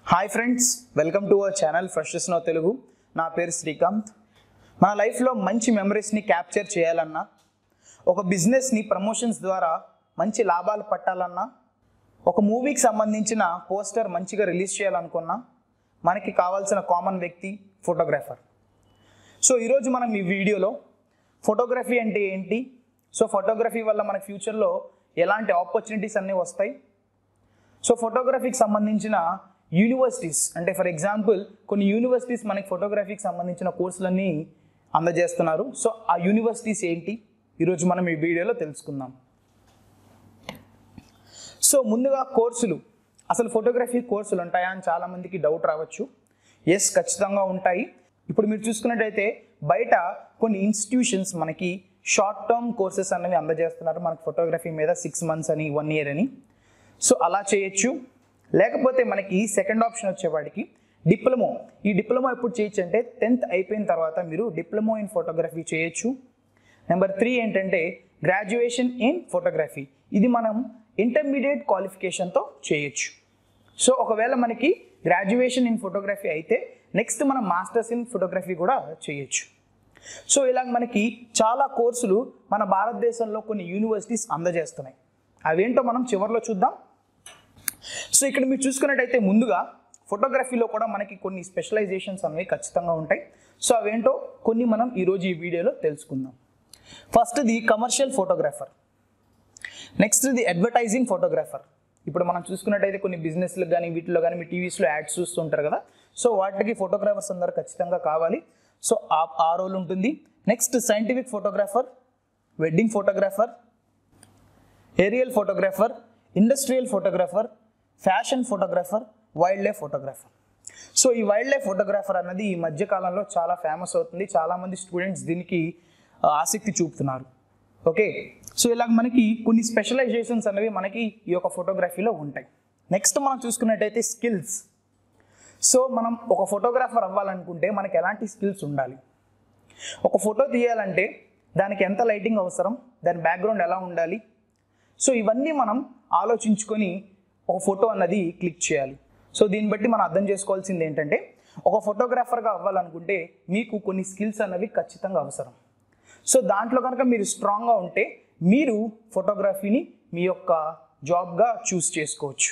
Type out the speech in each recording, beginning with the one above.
hi friends welcome to our channel freshers know Telugu నా పేరు శ్రీకాంత్ మన లైఫ్లో మంచి మెమరీస్ని క్యాప్చర్ చేయాలన్నా ఒక బిజినెస్ని ప్రమోషన్స్ ద్వారా మంచి లాభాలు పట్టాలన్నా ఒక మూవీకి సంబంధించిన పోస్టర్ మంచిగా రిలీజ్ చేయాలనుకున్నా మనకి కావాల్సిన కామన్ వ్యక్తి ఫోటోగ్రాఫర్ సో ఈరోజు మనం ఈ వీడియోలో ఫోటోగ్రఫీ అంటే ఏంటి సో ఫోటోగ్రఫీ వల్ల మన ఫ్యూచర్లో ఎలాంటి ఆపర్చునిటీస్ అన్నీ వస్తాయి సో ఫోటోగ్రఫీకి సంబంధించిన యూనివర్సిటీస్ అంటే ఫర్ ఎగ్జాంపుల్ కొన్ని యూనివర్సిటీస్ మనకి ఫోటోగ్రఫీకి సంబంధించిన కోర్సులన్నీ అందజేస్తున్నారు సో ఆ యూనివర్సిటీస్ ఏంటి ఈరోజు మనం ఈ వీడియోలో తెలుసుకుందాం సో ముందుగా కోర్సులు అసలు ఫోటోగ్రఫీ కోర్సులు ఉంటాయా అని చాలామందికి డౌట్ రావచ్చు ఎస్ ఖచ్చితంగా ఉంటాయి ఇప్పుడు మీరు చూసుకున్నట్టయితే బయట కొన్ని ఇన్స్టిట్యూషన్స్ మనకి షార్ట్ టర్మ్ కోర్సెస్ అనేవి అందజేస్తున్నారు మనకి ఫోటోగ్రఫీ మీద సిక్స్ మంత్స్ అని వన్ ఇయర్ అని సో అలా చేయొచ్చు లేకపోతే మనకి సెకండ్ ఆప్షన్ వచ్చేవాడికి డిప్లొమో ఈ డిప్లొమా ఎప్పుడు చేయొచ్చు అంటే టెన్త్ అయిపోయిన తర్వాత మీరు డిప్లొమో ఇన్ ఫోటోగ్రఫీ చేయొచ్చు నెంబర్ త్రీ ఏంటంటే గ్రాడ్యుయేషన్ ఇన్ ఫోటోగ్రఫీ ఇది మనం ఇంటర్మీడియట్ క్వాలిఫికేషన్తో చేయొచ్చు సో ఒకవేళ మనకి గ్రాడ్యుయేషన్ ఇన్ ఫోటోగ్రఫీ అయితే నెక్స్ట్ మనం మాస్టర్స్ ఇన్ ఫోటోగ్రఫీ కూడా చేయొచ్చు సో ఇలా మనకి చాలా కోర్సులు మన భారతదేశంలో కొన్ని యూనివర్సిటీస్ అందజేస్తున్నాయి అవేంటో మనం చివరిలో చూద్దాం సో ఇక్కడ మీరు చూసుకున్నట్టయితే ముందుగా ఫోటోగ్రఫీలో కూడా మనకి కొన్ని స్పెషలైజేషన్స్ అనేవి ఖచ్చితంగా ఉంటాయి సో అవేంటో కొన్ని మనం ఈరోజు ఈ వీడియోలో తెలుసుకుందాం first the commercial photographer next the advertising photographer ఇప్పుడు మనం చూసుకున్నట్టయితే కొన్ని బిజినెస్లకు కానీ వీటిలో కానీ మీ టీవీస్లో యాడ్స్ చూస్తుంటారు కదా సో వాటికి ఫోటోగ్రాఫర్స్ అందరూ ఖచ్చితంగా కావాలి సో ఆ ఆ రోల్ ఉంటుంది next scientific photographer wedding photographer aerial photographer industrial photographer fashion photographer wildlife photographer so ఈ వైల్డ్ లైఫ్ ఫోటోగ్రాఫర్ అన్నది ఈ మధ్య కాలంలో చాలా ఫేమస్ అవుతుంది చాలామంది స్టూడెంట్స్ దీనికి ఆ, ఆసక్తి చూపుతున్నారు ఓకే సో ఇలాగ మనకి కొన్ని స్పెషలైజేషన్స్ అనేవి మనకి ఈ యొక్క ఫోటోగ్రఫీలో ఉంటాయి నెక్స్ట్ మనం చూసుకున్నట్టయితే స్కిల్స్ సో మనం ఒక ఫోటోగ్రాఫర్ అవ్వాలనుకుంటే మనకి ఎలాంటి స్కిల్స్ ఉండాలి ఒక ఫోటో తీయాలంటే దానికి ఎంత లైటింగ్ అవసరం దాని బ్యాక్గ్రౌండ్ ఎలా ఉండాలి సో ఇవన్నీ మనం ఆలోచించుకొని ఒక ఫోటో అన్నది క్లిక్ చేయాలి సో దీన్ని బట్టి మనం అర్థం చేసుకోవాల్సింది ఏంటంటే ఒక ఫోటోగ్రాఫర్గా అవ్వాలనుకుంటే మీకు కొన్ని స్కిల్స్ అన్నవి ఖచ్చితంగా అవసరం సో దాంట్లో కనుక మీరు స్ట్రాంగ్గా ఉంటే మీరు ఫోటోగ్రఫీని మీ యొక్క జాబ్గా చూస్ చేసుకోవచ్చు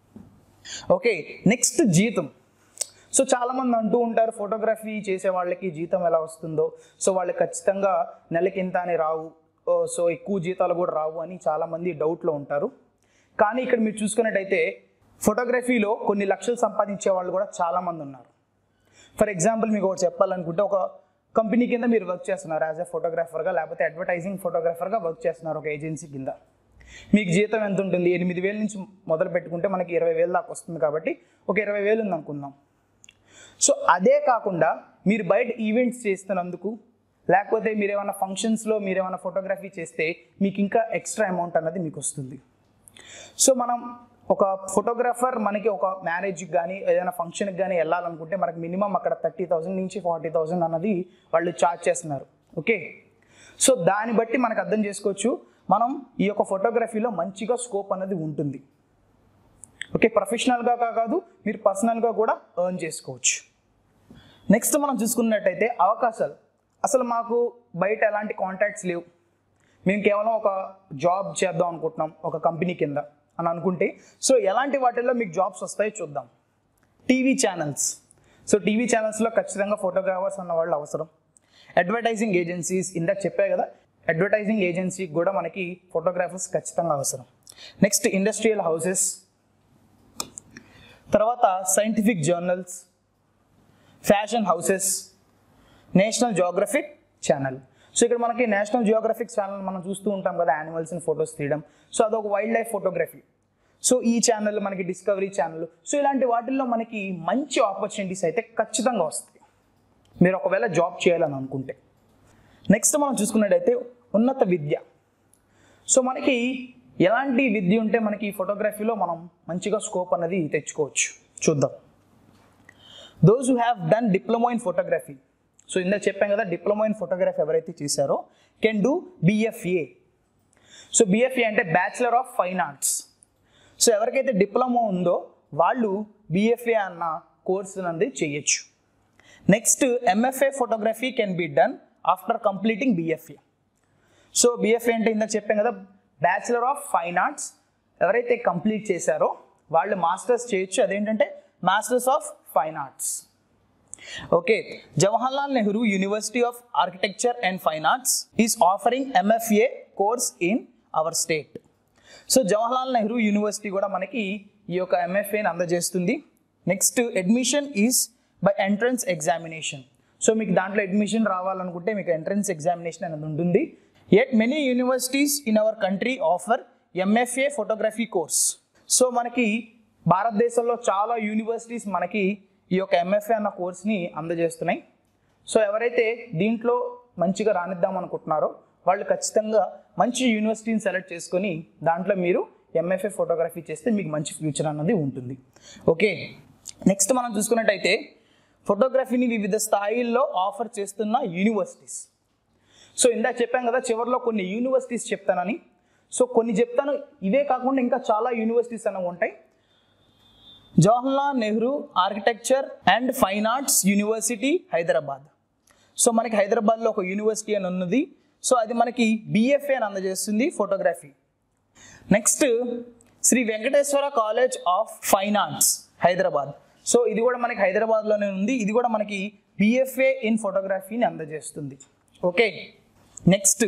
ఓకే నెక్స్ట్ జీతం సో చాలామంది అంటూ ఉంటారు ఫోటోగ్రఫీ చేసే వాళ్ళకి జీతం ఎలా వస్తుందో సో వాళ్ళకి ఖచ్చితంగా నెలకి ఇంత అని రావు ఓ, సో ఎక్కువ జీతాలు కూడా రావు అని చాలామంది డౌట్లో ఉంటారు కానీ ఇక్కడ మీరు చూసుకున్నట్టయితే ఫోటోగ్రఫీలో కొన్ని లక్షలు సంపాదించే వాళ్ళు కూడా చాలామంది ఉన్నారు ఫర్ ఎగ్జాంపుల్ మీకు ఒకటి చెప్పాలనుకుంటే ఒక కంపెనీ కింద మీరు వర్క్ చేస్తున్నారు యాజ్ ఎ ఫోటోగ్రాఫర్గా లేకపోతే అడ్వర్టైజింగ్ ఫోటోగ్రాఫర్గా వర్క్ చేస్తున్నారు ఒక ఏజెన్సీ కింద మీకు జీతం ఎంత ఉంటుంది ఎనిమిది వేల నుంచి మొదలు పెట్టుకుంటే మనకి ఇరవై వేలు దాకా వస్తుంది కాబట్టి ఒక ఇరవై వేలు ఉంది అనుకుందాం సో అదే కాకుండా మీరు బయట ఈవెంట్స్ చేస్తున్నందుకు లేకపోతే మీరు ఏమైనా ఫంక్షన్స్లో మీరు ఏమైనా ఫోటోగ్రఫీ చేస్తే మీకు ఇంకా ఎక్స్ట్రా అమౌంట్ అన్నది మీకు వస్తుంది సో మనం ఒక ఫోటోగ్రాఫర్ మనకి ఒక మ్యారేజ్కి కానీ ఏదైనా ఫంక్షన్కి కానీ వెళ్ళాలనుకుంటే మనకి మినిమం అక్కడ థర్టీ థౌసండ్ నుంచి ఫార్టీ థౌసండ్ అన్నది వాళ్ళు ఛార్జ్ చేస్తున్నారు ఓకే సో దాన్ని బట్టి మనకు అర్థం చేసుకోవచ్చు మనం ఈ యొక్క ఫోటోగ్రఫీలో మంచిగా స్కోప్ అన్నది ఉంటుంది ఓకే ప్రొఫెషనల్గా కాదు మీరు పర్సనల్గా కూడా ఎర్న్ చేసుకోవచ్చు నెక్స్ట్ మనం చూసుకున్నట్టయితే అవకాశాలు అసలు మాకు బయట ఎలాంటి కాంటాక్ట్స్ లేవు మేము కేవలం ఒక జాబ్ చేద్దాం అనుకుంటున్నాం ఒక కంపెనీ కింద అని అనుకుంటే సో ఎలాంటి వాటిల్లో మీకు జాబ్స్ వస్తాయో చూద్దాం టీవీ ఛానల్స్ సో టీవీ ఛానల్స్లో ఖచ్చితంగా ఫోటోగ్రాఫర్స్ అన్న వాళ్ళు అవసరం అడ్వర్టైజింగ్ ఏజెన్సీస్ ఇందాక చెప్పా కదా అడ్వర్టైజింగ్ ఏజెన్సీ కూడా మనకి ఫోటోగ్రాఫర్స్ ఖచ్చితంగా అవసరం నెక్స్ట్ ఇండస్ట్రియల్ హౌసెస్ తర్వాత scientific journals fashion houses National Geographic channel so ఇక్కడ మనకి నేషనల్ జియోగ్రఫిక్ ఛానల్ మనం చూస్తూ ఉంటాం కదా యానిమల్స్ని ఫొటోస్ తీయడం సో అదొక వైల్డ్ లైఫ్ ఫోటోగ్రఫీ సో ఈ ఛానల్ మనకి డిస్కవరీ ఛానల్ సో ఇలాంటి వాటిల్లో మనకి మంచి ఆపర్చునిటీస్ అయితే ఖచ్చితంగా వస్తాయి మీరు ఒకవేళ జాబ్ చేయాలని అనుకుంటే నెక్స్ట్ మనం చూసుకున్నట్టయితే ఉన్నత విద్య సో మనకి ఎలాంటి విద్య ఉంటే మనకి ఈ ఫోటోగ్రఫీలో మనం మంచిగా స్కోప్ అనేది తెచ్చుకోవచ్చు చూద్దాం those who have done diploma in photography so ఇందాక చెప్పాం కదా డిప్లొమా ఇన్ ఫోటోగ్రఫీ ఎవరైతే చేశారో can do BFA so BFA అంటే bachelor of fine arts so ఎవరికైతే డిప్లొమా ఉందో వాళ్ళు బిఎఫ్ఏ అన్న కోర్సు అనేది చేయొచ్చు next MFA photography can be done after completing BFA so BFA అంటే ఇందాక చెప్పాం కదా బ్యాచిలర్ ఆఫ్ ఫైన్ ఆర్ట్స్ ఎవరైతే కంప్లీట్ చేశారో వాళ్ళు మాస్టర్స్ చేయొచ్చు అదేంటంటే masters of fine arts okay Jawaharlal Nehru university of architecture and fine arts is offering MFA course in our state so Jawaharlal Nehru university కూడా మనకి ఈ యొక్క ఎంఎఫ్ఏని అందజేస్తుంది next admission is by entrance examination so మీకు దాంట్లో అడ్మిషన్ రావాలనుకుంటే మీకు ఎంట్రన్స్ ఎగ్జామినేషన్ అనేది ఉంటుంది at many universities in our country offer MFA photography course so మనకి భారతదేశంలో చాలా యూనివర్సిటీస్ మనకి ఈ యొక్క ఎంఎఫ్ఏ అన్న కోర్స్ని అందజేస్తున్నాయి సో ఎవరైతే దీంట్లో మంచిగా రానిద్దాం అనుకుంటున్నారో వాళ్ళు ఖచ్చితంగా మంచి యూనివర్సిటీని సెలెక్ట్ చేసుకొని దాంట్లో మీరు ఎంఎఫ్ఏ ఫోటోగ్రఫీ చేస్తే మీకు మంచి ఫ్యూచర్ అన్నది ఉంటుంది ఓకే నెక్స్ట్ మనం చూసుకున్నట్టయితే ఫోటోగ్రఫీని వివిధ స్థాయిల్లో ఆఫర్ చేస్తున్న యూనివర్సిటీస్ సో ఇందాక చెప్పాం కదా చివరిలో కొన్ని యూనివర్సిటీస్ చెప్తానని సో కొన్ని చెప్తాను ఇవే కాకుండా ఇంకా చాలా యూనివర్సిటీస్ అనేవి ఉంటాయి Jawaharlal Nehru architecture and fine arts university Hyderabad so మనకి హైదరాబాద్లో ఒక యూనివర్సిటీ అని ఉన్నది సో అది మనకి బిఎఫ్ఏ అని అందజేస్తుంది photography next Sri Venkateswara college of fine arts Hyderabad so ఇది కూడా మనకి హైదరాబాద్లోనే ఉంది ఇది కూడా మనకి బిఎఫ్ఏ ఇన్ ఫోటోగ్రఫీని అందజేస్తుంది okay next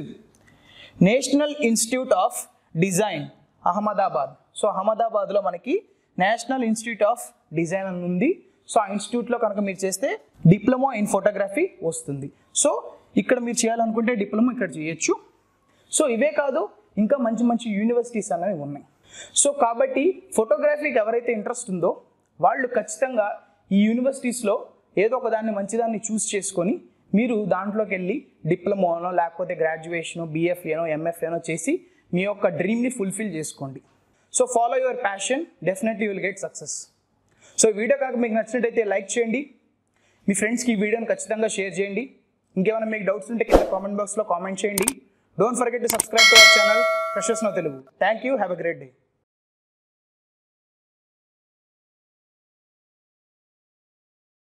national institute of design Ahmedabad so అహ్మదాబాద్లో మనకి నేషనల్ ఇన్స్టిట్యూట్ ఆఫ్ డిజైన్ అని ఉంది సో ఆ ఇన్స్టిట్యూట్లో కనుక మీరు చేస్తే డిప్లొమా ఇన్ ఫోటోగ్రఫీ వస్తుంది సో ఇక్కడ మీరు చేయాలనుకుంటే డిప్లొమా ఇక్కడ చేయొచ్చు సో ఇవే కాదు ఇంకా మంచి మంచి యూనివర్సిటీస్ అనేవి ఉన్నాయి సో కాబట్టి ఫోటోగ్రఫీకి ఎవరైతే ఇంట్రెస్ట్ ఉందో వాళ్ళు ఖచ్చితంగా ఈ యూనివర్సిటీస్లో ఏదో ఒక దాన్ని మంచిదాన్ని చూస్ చేసుకొని మీరు దాంట్లోకి వెళ్ళి డిప్లొమానో లేకపోతే గ్రాడ్యుయేషనో బీఎఫ్ఏనో ఎంఎఫ్ఏనో చేసి మీ యొక్క డ్రీమ్ని ఫుల్ఫిల్ చేసుకోండి so follow your passion definitely will get success so ఈ వీడియో కనుక మీకు నచ్చినట్టయితే లైక్ చేయండి మీ ఫ్రెండ్స్కి ఈ వీడియోని ఖచ్చితంగా షేర్ చేయండి ఇంకేమైనా మీకు డౌట్స్ ఉంటే కింద కామెంట్ బాక్స్లో కామెంట్ చేయండి don't forget to subscribe to our channel freshers know Telugu thank you have a great day